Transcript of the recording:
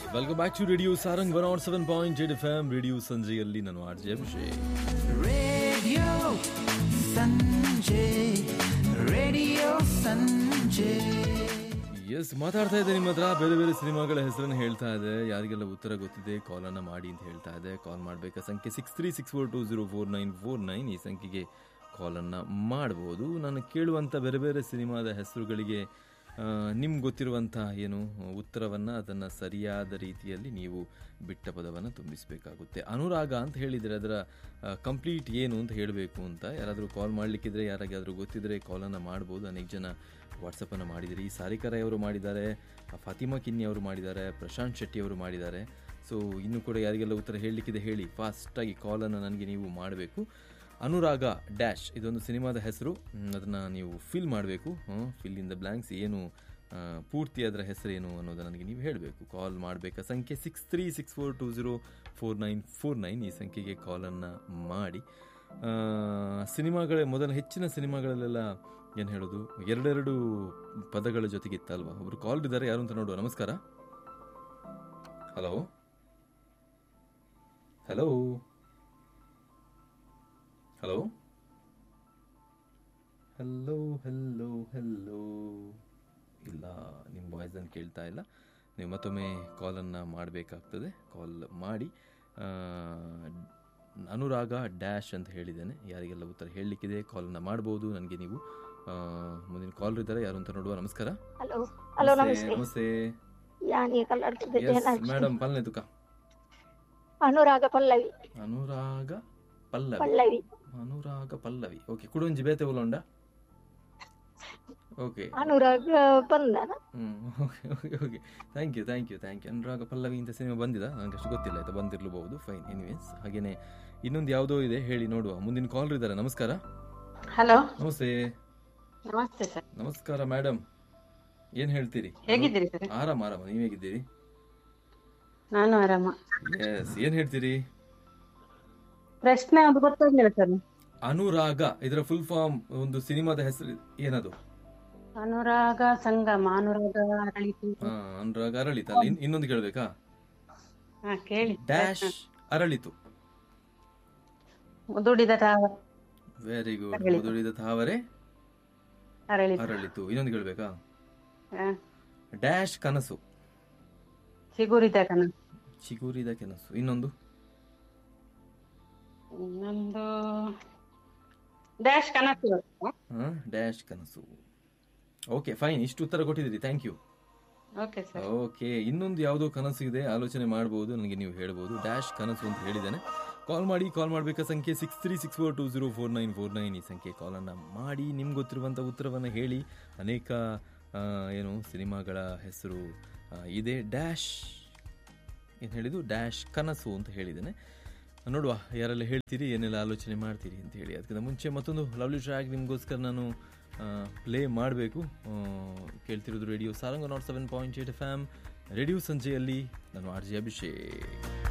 Welcome back to radio Sarang one nought seven point eight F M radio ಸಂಜೆಯಲ್ಲಿ ನಾನು R J Abhishek Radio Sanjay, Radio Sanjay. Yes ಮಾತಾಡ್ತಾ ಇದೆ ನಿಮ್ಮ ಹತ್ರ ಬೇರೆ ಬೇರೆ ಸಿನಿಮಾಗಳ ಹೆಸರನ್ನು ಹೇಳ್ತಾ ಇದೆ ಯಾರಿಗೆಲ್ಲ ಉತ್ತರ ಗೊತ್ತಿದೆ ಕಾಲನ್ನು ಮಾಡಿ ಅಂತ ಹೇಳ್ತಾ ಇದೆ ಕಾಲ್ ಮಾಡಬೇಕಾ ಸಂಖ್ಯೆ six three six four two zero four nine four nine ಈ ಸಂಖ್ಯೆಗೆ ಕಾಲನ್ನು ಮಾಡ್ಬೋದು ನಾನು ಕೇಳುವಂಥ ಬೇರೆ ಬೇರೆ ಸಿನಿಮಾದ ಹೆಸರುಗಳಿಗೆ ನಿಮ್ಗೆ ಗೊತ್ತಿರುವಂಥ ಏನು ಉತ್ತರವನ್ನು ಅದನ್ನು ಸರಿಯಾದ ರೀತಿಯಲ್ಲಿ ನೀವು ಬಿಟ್ಟ ಪದವನ್ನು ತುಂಬಿಸಬೇಕಾಗುತ್ತೆ ಅನುರಾಗ ಅಂತ ಹೇಳಿದರೆ ಅದರ ಕಂಪ್ಲೀಟ್ ಏನು ಅಂತ ಹೇಳಬೇಕು ಅಂತ ಯಾರಾದರೂ ಕಾಲ್ ಮಾಡಲಿಕ್ಕಿದ್ರೆ ಯಾರಿಗಾದರೂ ಗೊತ್ತಿದ್ರೆ ಕಾಲನ್ನು ಮಾಡ್ಬೋದು ಅನೇಕ ಜನ ವಾಟ್ಸಪ್ಪನ್ನು ಮಾಡಿದಿರಿ ಸಾರಿಕಾ ರೈ ಅವರು ಮಾಡಿದ್ದಾರೆ ಫಾತಿಮಾ ಕಿನ್ನಿ ಅವರು ಮಾಡಿದ್ದಾರೆ ಪ್ರಶಾಂತ್ ಶೆಟ್ಟಿ ಅವರು ಮಾಡಿದ್ದಾರೆ ಸೊ ಇನ್ನೂ ಕೂಡ ಯಾರಿಗೆಲ್ಲ ಉತ್ತರ ಹೇಳಲಿಕ್ಕಿದೆ ಹೇಳಿ ಫಾಸ್ಟಾಗಿ ಕಾಲನ್ನು ನನಗೆ ನೀವು ಮಾಡಬೇಕು ಅನುರಾಗ ಡ್ಯಾಶ್ ಇದೊಂದು ಸಿನಿಮಾದ ಹೆಸರು ಅದನ್ನು ನೀವು ಫಿಲ್ ಮಾಡಬೇಕು ಫಿಲ್ ಇನ್ ದ ಬ್ಲ್ಯಾಂಕ್ಸ್ ಏನು ಆ, ಪೂರ್ತಿ ಅದರ ಹೆಸರೇನು ಅನ್ನೋದು ನನಗೆ ನೀವು ಹೇಳಬೇಕು ಕಾಲ್ ಮಾಡಬೇಕಾ ಸಂಖ್ಯೆ six three six four two zero four nine four nine ಈ ಸಂಖ್ಯೆಗೆ ಕಾಲನ್ನು ಮಾಡಿ ಆ, ಸಿನಿಮಾಗಳ ಮೊದಲ ಹೆಚ್ಚಿನ ಸಿನಿಮಾಗಳಲ್ಲೆಲ್ಲ ಏನು ಹೇಳೋದು ಎರಡೆರಡು ಪದಗಳ ಜೊತೆಗಿತ್ತಲ್ವಾ ಒಬ್ರು ಕಾಲ್ ಇದ್ದಾರೆ ಯಾರು ಅಂತ ನೋಡುವ ನಮಸ್ಕಾರ hello hello hello hello hello hello ಇಲ್ಲ ನಿಮ್ಮ ವಾಯ್ಸನ್ನು ಕೇಳ್ತಾ ಇಲ್ಲ ನೀವು ಮತ್ತೊಮ್ಮೆ ಕಾಲನ್ನು ಮಾಡಬೇಕಾಗ್ತದೆ ಕಾಲ್ ಮಾಡಿ ಆ, ಅನುರಾಗ ಡ್ಯಾಶ್ ಅಂತ ಹೇಳಿದ್ದೇನೆ ಯಾರಿಗೆಲ್ಲ ಉತ್ತರ ಹೇಳಲಿಕ್ಕಿದೆ ಕಾಲನ್ನು ಮಾಡ್ಬೋದು ನನಗೆ ನೀವು ಆ, ಮುಂದಿನ ಕಾಲ್ ಇದ್ದಾರೆ ಯಾರು ಅಂತ ನೋಡುವ ನಮಸ್ಕಾರ ಹಲೋ ಹಲೋ ನಮಸ್ತೆ ನಮಸ್ತೆ ಯಾನಿ ಕಲ್ಲಡ್ತಿದ್ದೆ ಎಸ್ ಮೇಡಮ್ ಪಲ್ನೆ ತುಕ ಅನುರಾಗ ಪಲ್ಲವಿ ಅನುರಾಗ ಪಲ್ಲವಿ ಪಲ್ಲವಿ ಅನುರಾಗ ಪಲ್ಲವಿ ಓಕೆ ಕುಡುಂಜಿ ಬೇತೆ ಉಲೊಂಡ ಓಕೆ ಅನುರಾಗ ಬಂದನ ಹ್ಮ್ okay okay okay thank you thank you thank you Anuraga Pallavi ಇಂಥ ಸಿನಿಮಾ ಬಂದಿದ ನನಗೆ ಅಷ್ಟು ಗೊತ್ತಿಲ್ಲ ಆಯ್ತಾ ಬಂದಿರಲೂಬಹುದು ಫೈನ್ ಎನಿವೇಸ್ ಹಾಗೇನೆ ಇನ್ನೊಂದು ಯಾವುದೋ ಇದೆ ಹೇಳಿ ನೋಡುವ ಮುಂದಿನ ಕಾಲ್ ಇದ್ದಾರೆ ನಮಸ್ಕಾರ ಹಲೋ ನಮಸ್ತೆ ನಮಸ್ತೆ ಸರ್ ನಮಸ್ಕಾರ ಮೇಡಮ್ ಏನ್ ಹೇಳ್ತೀರಿ ಹೇಗಿದ್ದೀರಿ ಸರ್ ಆರಾಮ ಆರಾಮ ನೀವು ಹೇಗಿದ್ದೀರಿ ನಾನು ಆರಾಮ ಎಸ್ ಏನ್ ಹೇಳ್ತೀರಿ ಪ್ರಶ್ನೆ ಅದು ಗೊತ್ತಾಗ್ಲಿಲ್ಲ ಸರ್ ಅನುರಾಗ ಇದರ ಫುಲ್ ಫಾರ್ಮ್ ಒಂದು ಸಿನಿಮಾದ ಹೆಸರು ಏನದು ಅನುರಾಗ ಸಂಗಮ ಅನುರಾಗ ಅರಳಿತು ಆ, ಅನುರಾಗ ಅರಳಿತಲ್ಲ ಇನ್- ಇನ್ನೊಂದು ಕೇಳ್ಬೇಕಾ ಹಾ ಕೇಳಿ ಡ್ಯಾಶ್ ಅರಳಿತು ದುಡಿದ ತಾವ ವೆರಿ ಗುಡ್ ಅರಳಿತು. ಮುದುಡಿದ ತಾವರೆ ಅರಳಿತು ಅರಳಿತು ಇನ್ನೊಂದು ಕೇಳ್ಬೇಕಾ ಹಾ. ಡ್ಯಾಶ್ ಕನಸು ಚಿಗುರಿದ ಕನ ಚಿಗುರಿದ ಕನಸು ಇನ್ನೊಂದು ಇನ್ನೊಂದು ಡ್ಯಾಶ್ ಕನಸು ಹಾ, ಡ್ಯಾಶ್ ಕನಸು ಓಕೆ ಫೈನ್ ಇಷ್ಟು ಉತ್ತರ ಕೊಟ್ಟಿದ್ದೀರಿ thank you okay sir okay ಇನ್ನೊಂದು ಯಾವುದೋ ಕನಸು ಇದೆ ಆಲೋಚನೆ ಮಾಡಬಹುದು ನನಗೆ ನೀವು ಹೇಳ್ಬೋದು ಡ್ಯಾಶ್ ಕನಸು ಅಂತ ಹೇಳಿದ್ದೇನೆ ಕಾಲ್ ಮಾಡಿ ಕಾಲ್ ಮಾಡಬೇಕಾ ಸಂಖ್ಯೆ six three six four two zero four nine four nine ಈ ಸಂಖ್ಯೆ ಕಾಲನ್ನು ಮಾಡಿ ನಿಮ್ಗೆ ಗೊತ್ತಿರುವಂಥ ಉತ್ತರವನ್ನು ಹೇಳಿ ಅನೇಕ ಆ, ಏನು ಸಿನಿಮಾಗಳ ಹೆಸರು ಆ, ಇದೆ ಡ್ಯಾಶ್ ಏನು ಹೇಳಿದ್ದು ಡ್ಯಾಶ್ ಕನಸು ಅಂತ ಹೇಳಿದ್ದೇನೆ ನೋಡುವ ಯಾರೆಲ್ಲ ಹೇಳ್ತೀರಿ ಏನೆಲ್ಲ ಆಲೋಚನೆ ಮಾಡ್ತೀರಿ ಅಂತ ಹೇಳಿ ಅದಕ್ಕಿಂತ ಮುಂಚೆ ಮತ್ತೊಂದು ಲವ್ಲಿ ಟ್ರ್ಯಾಕ್ ನಿಮಗೋಸ್ಕರ ನಾನು ಪ್ಲೇ ಮಾಡಬೇಕು ಕೇಳ್ತಿರೋದು radio Saranga nought seven point eight F M radio ಸಂಜೆಯಲ್ಲಿ ನಾನು ಆರ್ ಜೆ ಅಭಿಷೇಕ್